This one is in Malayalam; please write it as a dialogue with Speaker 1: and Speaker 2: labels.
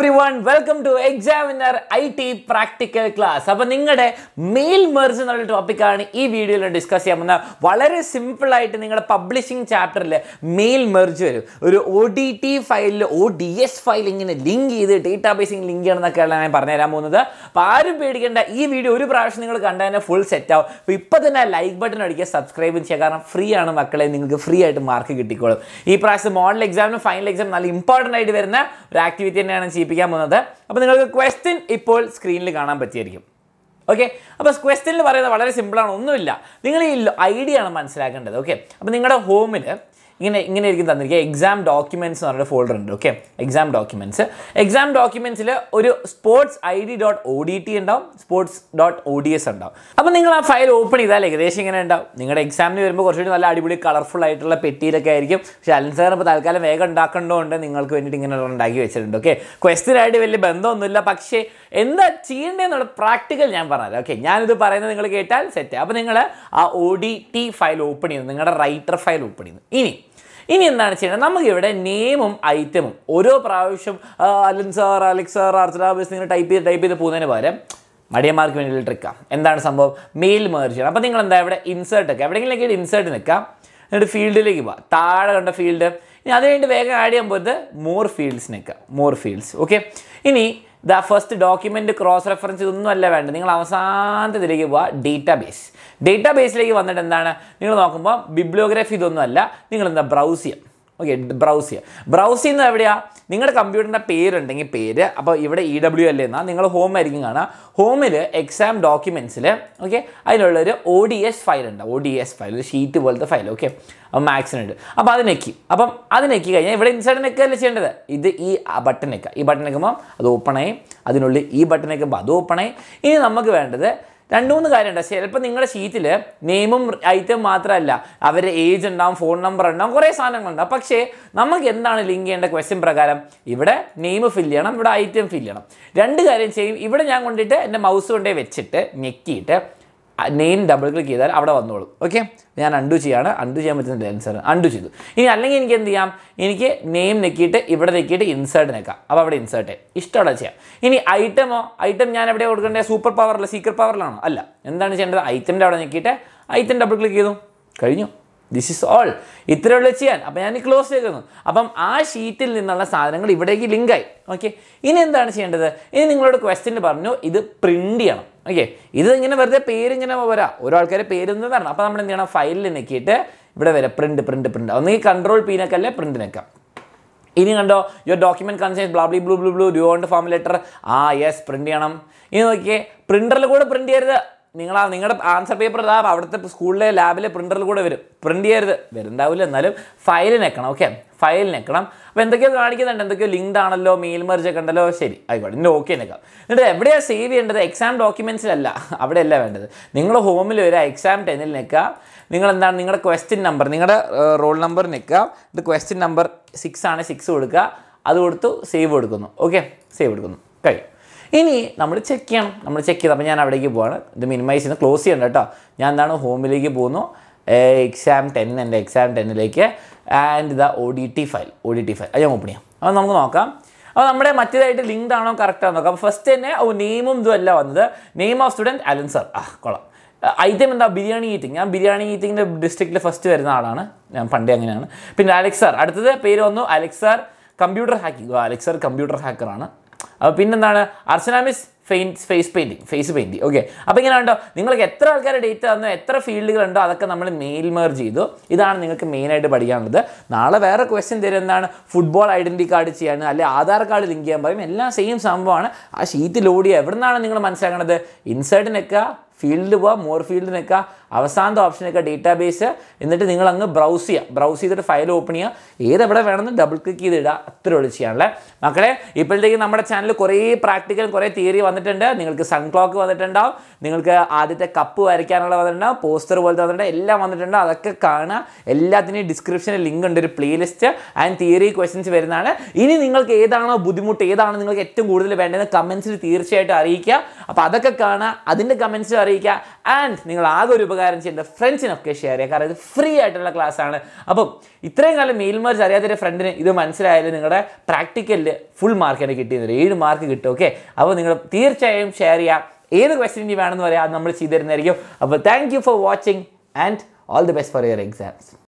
Speaker 1: every everyone welcome to examiner I T practical class അപ്പോൾ നിങ്ങളുടെ മെയിൽ മെർജ് എന്നുള്ള ടോപ്പിക്കാണ് ഈ വീഡിയോയിൽ ഡിസ്കസ് ചെയ്യാൻ പോകുന്നത് വളരെ സിമ്പിളായിട്ട് നിങ്ങളുടെ പബ്ലിഷിംഗ് ചാപ്റ്ററിൽ മെയിൽ മെർജ് വരും ഒരു ഒ ഡി ടി ഫയലിൽ ഒ ഡി എസ് ഫയൽ ഇങ്ങനെ ലിങ്ക് ചെയ്ത് ഡേറ്റാ ബേസിംഗ് ലിങ്ക് ചെയ്യണമെന്നൊക്കെയാണ് ഞാൻ പറഞ്ഞുതരാൻ പോകുന്നത് അപ്പോൾ ആരും പേടിക്കേണ്ട ഈ വീഡിയോ ഒരു പ്രാവശ്യം നിങ്ങൾ കണ്ടാൽ തന്നെ ഫുൾ സെറ്റ് ആവും അപ്പോൾ ഇപ്പോൾ തന്നെ ലൈക്ക് ബട്ടൺ അടിക്കുക സബ്സ്ക്രൈബ് ചെയ്യുക കാരണം ഫ്രീ ആണ് മക്കളെ നിങ്ങൾക്ക് ഫ്രീ ആയിട്ട് മാർക്ക് കിട്ടിക്കോളും ഈ പ്രാവശ്യം മോഡൽ എക്സാമിനും ഫൈനൽ എക്സാം നല്ല ഇമ്പോർട്ടൻ്റ് ആയിട്ട് വരുന്ന ഒരു ആക്ടിവിറ്റി തന്നെയാണ് ചെയ്യിപ്പിക്കാൻ പോകുന്നത് അപ്പോൾ നിങ്ങൾക്ക് ക്വസ്റ്റ്യൻ ഇപ്പോൾ സ്ക്രീനിൽ കാണാൻ പറ്റിയായിരിക്കും ഓക്കെ അപ്പോൾ ക്വസ്റ്റ്യനിൽ പറയുന്നത് വളരെ സിമ്പിളാണ് ഒന്നുമില്ല നിങ്ങൾ ഈ ഐഡിയ ആണ് മനസ്സിലാക്കേണ്ടത് ഓക്കെ അപ്പോൾ നിങ്ങളുടെ ഹോമിൽ ഇങ്ങനെ ഇങ്ങനെ ആയിരിക്കും തന്നിരിക്കുക എക്സാം ഡോക്യുമെൻറ്റ്സ് എന്ന് പറഞ്ഞൊരു ഫോൾഡർ ഉണ്ട് ഓക്കെ എക്സാം ഡോക്യുമെൻറ്റ്സ് എക്സാം ഡോക്യുമെൻറ്റ്സിൽ ഒരു sports I D dot O D T ഉണ്ടാവും sports dot O D S ഉണ്ടാവും അപ്പോൾ നിങ്ങൾ ആ ഫയൽ ഓപ്പൺ ചെയ്താൽ ഏകദേശം ഇങ്ങനെ ഉണ്ടാവും നിങ്ങളുടെ എക്സാമിന് വരുമ്പോൾ കുറച്ചുകൂടി നല്ല അടിപൊളി കളർഫുൾ ആയിട്ടുള്ള പെട്ടിയിലൊക്കെ ആയിരിക്കും പക്ഷേ അലൻ സാർ ഇപ്പോൾ തൽക്കാലം വേഗം ഉണ്ടാക്കേണ്ടതുകൊണ്ട് നിങ്ങൾക്ക് വേണ്ടിയിട്ട് ഇങ്ങനെ ഉണ്ടാക്കി വെച്ചിട്ടുണ്ട് ഓക്കെ ക്വസ്റ്റിനായിട്ട് വലിയ ബന്ധമൊന്നുമില്ല പക്ഷേ എന്താ ചെയ്യേണ്ടതെന്നുള്ള പ്രാക്ടിക്കൽ ഞാൻ പറഞ്ഞുതരാം ഓക്കെ ഞാനിത് പറയുന്നത് നിങ്ങൾ കേട്ടാൽ സെറ്റ് അപ്പോൾ നിങ്ങൾ ആ O D T file open ചെയ്യുന്നു നിങ്ങളുടെ റൈറ്റർ ഫയൽ ഓപ്പൺ ചെയ്യുന്നു ഇനി ഇനി എന്താണ് ചെയ്യുന്നത് നമുക്ക് ഇവിടെ നെയിമും ഐറ്റമും ഓരോ പ്രാവശ്യം ആ, അലൻ സാർ അലക്സ് സാർ അർച്ചനാബിസ് നിങ്ങൾ ടൈപ്പ് ചെയ്ത് ടൈപ്പ് ചെയ്ത് പോകുന്നതിന് പകരം മടിയന്മാർക്ക് വേണ്ടിയുള്ള ട്രിക്കാം എന്താണ് സംഭവം മെയിൽ മേർജ് ചെയ്യണം അപ്പോൾ നിങ്ങൾ എന്താ ഇവിടെ ഇൻസേർട്ട് ഒക്കെ എവിടെയെങ്കിലും ഇൻസേർട്ട് നിൽക്കാം എന്നിട്ട് ഫീൽഡിലേക്ക് പോവാം താഴെ കണ്ട ഫീൽഡ് ഇനി അത് കഴിഞ്ഞിട്ട് വേഗം ആഡ് ചെയ്യാൻ പോയിട്ട് മോർ ഫീൽഡ്സ് നിൽക്കാം മോർ ഫീൽഡ്സ് ഓക്കെ ഇനി the first document cross reference ഇതൊന്നും അല്ല വേണ്ടത് നിങ്ങൾ അവസാനത്തെ ഇതിലേക്ക് പോവുക ഡേറ്റാ ബേസ് ഡേറ്റാ ബേസിലേക്ക് വന്നിട്ട് എന്താണ് നിങ്ങൾ നോക്കുമ്പോൾ ബിബ്ലിയോഗ്രഫി ഇതൊന്നും അല്ല നിങ്ങൾ എന്താ ബ്രൗസ് ചെയ്യാം ഓക്കെ ബ്രൗസ് ചെയ്യുക ബ്രൗസ് ചെയ്യുന്നത് എവിടെയാണ് നിങ്ങളുടെ കമ്പ്യൂട്ടറിൻ്റെ പേരുണ്ടെങ്കിൽ പേര് അപ്പോൾ ഇവിടെ ഇ ഡബ്ല്യു അല്ലേ എന്നാൽ നിങ്ങൾ ഹോം ആയിരിക്കും കാണുക ഹോമിൽ എക്സാം ഡോക്യുമെൻറ്റ്സിൽ ഓക്കെ അതിനുള്ളൊരു ഒ ഡി എസ് ഫയൽ ഉണ്ട് ഒ ഡി എസ് ഫയൽ ഒരു ഷീറ്റ് പോലത്തെ ഫയൽ ഓക്കെ അപ്പം മാക്സിനുണ്ട് അപ്പോൾ അത് നെക്കി അപ്പം അത് നെക്കി കഴിഞ്ഞാൽ ഇവിടെ ഇൻസൈഡ് നെക്കല്ലേ ചെയ്യേണ്ടത് ഇത് ഈ ബട്ടൺ നെക്കുക ഈ ബട്ടൺ നെക്കുമ്പോൾ അത് ഓപ്പൺ ആയി അതിനുള്ളിൽ ഈ ബട്ടൺ നെക്കുമ്പോൾ അത് ഓപ്പൺ ആയി ഇനി നമുക്ക് വേണ്ടത് രണ്ട് മൂന്ന് കാര്യമുണ്ട് ചിലപ്പോൾ നിങ്ങളുടെ ഷീറ്റിൽ നെയിമും ഐറ്റം മാത്രമല്ല അവരുടെ ഏജ് ഉണ്ടാവും ഫോൺ നമ്പർ ഉണ്ടാവും കുറേ സാധനങ്ങളുണ്ടാവും പക്ഷേ നമുക്ക് എന്താണ് ലിങ്ക് ചെയ്യേണ്ട ക്വസ്റ്റ്യൻ പ്രകാരം ഇവിടെ നെയിം ഫില്ല് ചെയ്യണം ഇവിടെ ഐറ്റം ഫില്ല് ചെയ്യണം രണ്ട് കാര്യം ചെയ്യും ഇവിടെ ഞാൻ കൊണ്ടിട്ട് എൻ്റെ മൗസ് കൊണ്ടേ വെച്ചിട്ട് ഞെക്കിയിട്ട് നെയിം ഡബിൾ ക്ലിക്ക് ചെയ്താൽ അവിടെ വന്നോളും ഓക്കെ ഞാൻ അണ്ടു ചെയ്യാണ് അണ്ടു ചെയ്യാൻ പറ്റുന്ന ആൻസർ അണ്ടു ചെയ്തു ഇനി അല്ലെങ്കിൽ എനിക്ക് എന്ത് ചെയ്യാം എനിക്ക് നെയിം നെക്കിയിട്ട് ഇവിടെ നെക്കിയിട്ട് ഇൻസേർട്ട് നെക്കാം അപ്പോൾ അവിടെ ഇൻസേർട്ട് ഇഷ്ടമുള്ള ചെയ്യാം ഇനി ഐറ്റമോ ഐറ്റം ഞാൻ എവിടെ കൊടുക്കേണ്ടത് സൂപ്പർ പവറിൽ സീക്രട്ട് പവറിലാണോ അല്ല എന്താണ് ചെയ്യേണ്ടത് ഐറ്റമിൻ്റെ അവിടെ നെക്കിയിട്ട് ഐറ്റം ഡബിൾ ക്ലിക്ക് ചെയ്തു കഴിഞ്ഞു ദിസ് ഇസ് ഓൾ ഇത്രയുള്ള ചെയ്യാൻ അപ്പം ഞാൻ ക്ലോസ് ചെയ്തു അപ്പം ആ ഷീറ്റിൽ നിന്നുള്ള സാധനങ്ങൾ ഇവിടേക്ക് ലിങ്കായി ഓക്കെ ഇനി എന്താണ് ചെയ്യേണ്ടത് ഇനി നിങ്ങളോട് ക്വസ്റ്റ്യൻ പറഞ്ഞു ഇത് പ്രിൻ്റ് ചെയ്യണം ഓക്കെ ഇത് ഇങ്ങനെ വെറുതെ പേരിങ്ങനെ വരാം ഓരോ ആൾക്കാരെ പേരൊന്നും വരണം അപ്പോൾ നമ്മൾ എന്ത് ചെയ്യണം ഫയലിൽ നിൽക്കിയിട്ട് ഇവിടെ വരാം പ്രിൻ്റ് പ്രിൻ്റ് പ്രിൻ്റ് ഒന്നെങ്കിൽ കൺട്രോൾ പീനക്കല്ലേ പ്രിൻ്റ് നിൽക്കാം ഇനി കണ്ടോ യുവർ ഡോക്യുമെന്റ് കൺസൈൻസ് ബ്ലാബ്ലി ബ്ലൂ ബ്ലൂ ബ്ലൂ ഡ്യൂ വോണ്ട് ഫോം ലെറ്റർ ആ യെസ് പ്രിന്റ് ചെയ്യണം ഇനി നോക്കിയേ പ്രിന്ററിൽ കൂടെ പ്രിന്റ് ചെയ്യരുത് നിങ്ങൾ ആ നിങ്ങളുടെ ആൻസർ പേപ്പർ ഇതാ അവിടുത്തെ സ്കൂളിലെ ലാബിലെ പ്രിന്ററിൽ കൂടെ വരും പ്രിന്റ് ചെയ്യരുത് വരുന്നുണ്ടാവില്ല എന്നാലും ഫയൽ നെക്കണം ഓക്കെ ഫയൽ നെക്കണം അപ്പോൾ എന്തൊക്കെയോ കാണിക്കുന്നുണ്ട് എന്തൊക്കെയോ ലിങ്ക്ഡ് ആണല്ലോ മെയിൽ മെർജ് ഒക്കെ ഉണ്ടല്ലോ ശരി ആയിക്കോട്ടെ എൻ്റെ ഓക്കെ നെക്കാം എന്നിട്ട് എവിടെയാണ് സേവ് ചെയ്യേണ്ടത് എക്സാം ഡോക്യുമെൻറ്റ്സിലല്ല അവിടെയല്ല വേണ്ടത് നിങ്ങൾ ഹോമിൽ വരിക എക്സാം ടെന്നിൽ നിൽക്കുക നിങ്ങൾ എന്താണ് നിങ്ങളുടെ ക്വസ്റ്റ്യൻ നമ്പർ നിങ്ങളുടെ റോൾ നമ്പർ നിൽക്കുക ഇത് ക്വസ്റ്റ്യൻ നമ്പർ സിക്സ് ആണ് സിക്സ് കൊടുക്കുക അത് കൊടുത്തു സേവ് കൊടുക്കുന്നു ഓക്കെ സേവ് കൊടുക്കുന്നു കഴിയും ഇനി നമ്മൾ ചെക്ക് ചെയ്യണം നമ്മൾ ചെക്ക് ചെയ്ത് അപ്പോൾ ഞാൻ അവിടേക്ക് പോവാണ് ഇത് മിനിമൈസ് ചെയ്യുന്നത് ക്ലോസ് ചെയ്യണം കേട്ടോ ഞാൻ എന്താണ് ഹോമിലേക്ക് പോകുന്നു എക്സാം ടെൻ എൻ്റെ എക്സാം ടെന്നിലേക്ക് and the O D T file O D T file അത് ഞാൻ ഓപ്പൺ ചെയ്യാം അപ്പോൾ നമുക്ക് നോക്കാം അപ്പോൾ നമ്മുടെ മറ്റേതായിട്ട് ലിങ്ക്ഡ് ആണോ കറക്റ്റ് ആണോ നോക്കാം ഫസ്റ്റ് തന്നെ ഓ നെയിമും ഇതും അല്ല വന്നത് name of student Alan sir ആ കൊള്ളാം ഐറ്റം എന്താ ബിരിയാണി ഈറ്റിംഗ് ഞാൻ ബിരിയാണി ഈറ്റിങ്ങിൻ്റെ ഡിസ്ട്രിക്റ്റിൽ ഫസ്റ്റ് വരുന്ന ആളാണ് ഞാൻ പണ്ടേ അങ്ങനെയാണ് പിന്നെ അലക്സർ അടുത്തത് പേര് വന്നു അലക്സർ കമ്പ്യൂട്ടർ ഹാക്കിംഗ് അലക്സർ കമ്പ്യൂട്ടർ ഹാക്കറാണ് അപ്പോൾ പിന്നെന്താണ് അർച്ചന മിസ് ഫെയിൻസ് face painting face painting okay അപ്പോൾ ഇങ്ങനെ ഉണ്ടോ നിങ്ങൾക്ക് എത്ര ആൾക്കാരുടെ ഡേറ്റ് തന്നോ എത്ര ഫീൽഡുകളുണ്ടോ അതൊക്കെ നമ്മൾ മെയിൽ മെർജ് ചെയ്തു ഇതാണ് നിങ്ങൾക്ക് മെയിനായിട്ട് പഠിക്കാനുള്ളത് നാളെ വേറെ ക്വസ്റ്റ്യൻ തരും എന്താണ് ഫുട്ബോൾ ഐഡൻറ്റി കാർഡ് ചെയ്യാൻ അല്ലെങ്കിൽ ആധാർ കാർഡ് ലിങ്ക് ചെയ്യാൻ പറയും എല്ലാം സെയിം സംഭവമാണ് ആ ഷീറ്റ് ലോഡ് ചെയ്യുക എവിടെ നിന്നാണ് നിങ്ങൾ മനസ്സിലാക്കണത് ഇൻസേർട്ട് നിൽക്കുക ഫീൽഡ് പോവുക മോർ ഫീൽഡ് നിൽക്കുക അവസാനത്തെ ഓപ്ഷൻ നിൽക്കുക ഡേറ്റാ ബേസ് എന്നിട്ട് നിങ്ങൾ അങ്ങ് ബ്രൗസ് ചെയ്യുക ബ്രൗസ് ചെയ്തിട്ട് ഫയൽ ഓപ്പൺ ചെയ്യുക ഏതെവിടെ വേണമെന്ന് ഡബിൾ ക്ലിക്ക് ചെയ്ത് ഇടുക അത്ര ഉള്ളു ചെയ്യാനുള്ള മക്കളെ ഇപ്പോഴത്തേക്ക് നമ്മുടെ ചാനലിൽ കുറേ പ്രാക്ടിക്കൽ കുറേ തിയറി വന്നിട്ടുണ്ട് നിങ്ങൾക്ക് സൺ ക്ലോക്ക് വന്നിട്ടുണ്ടാവും നിങ്ങൾക്ക് ആദ്യത്തെ കപ്പ് വരയ്ക്കാനുള്ള വന്നിട്ടുണ്ടാവും പോസ്റ്റർ പോലത്തെ വന്നിട്ടുണ്ട് എല്ലാം വന്നിട്ടുണ്ട് അതൊക്കെ കാണുക എല്ലാത്തിൻ്റെയും ഡിസ്ക്രിപ്ഷനിൽ ലിങ്ക് ഉണ്ട് ഒരു പ്ലേലിസ്റ്റ് ആൻഡ് തിയറി ക്വസ്റ്റ്യൻസ് വരുന്നതാണ് ഇനി നിങ്ങൾക്ക് ഏതാണോ ബുദ്ധിമുട്ട് ഏതാണോ നിങ്ങൾക്ക് ഏറ്റവും കൂടുതൽ വേണ്ടത് കമൻസിൽ തീർച്ചയായിട്ടും അറിയിക്കുക അപ്പോൾ അതൊക്കെ കാണുക അതിൻ്റെ കമൻസിൽ അറിയിക്കുക അറിയിക്കുക ആൻഡ് നിങ്ങൾ ആകെ ഒരു ഉപകാരം ചെയ്യേണ്ട ഫ്രണ്ട്സിനൊക്കെ ഷെയർ ചെയ്യുക കാരണം ഇത് ഫ്രീ ആയിട്ടുള്ള ക്ലാസ് ആണ് അപ്പം ഇത്രയും കാലം മെയിൽ മെർജ് അറിയാത്തൊരു ഫ്രണ്ടിന് ഇത് മനസ്സിലായാലും നിങ്ങളുടെ പ്രാക്ടിക്കലിൽ ഫുൾ മാർക്കാണ് കിട്ടിയത് ഏഴ് മാർക്ക് കിട്ടും ഓക്കെ അപ്പോൾ നിങ്ങൾ തീർച്ചയായും ഷെയർ ചെയ്യാം ഏത് ക്വസ്റ്റ്യൻ ഇനി വേണമെന്ന് പറയാം അത് നമ്മൾ ചെയ്തു തരുന്നതായിരിക്കും അപ്പോൾ thank you for watching and all the best for your exams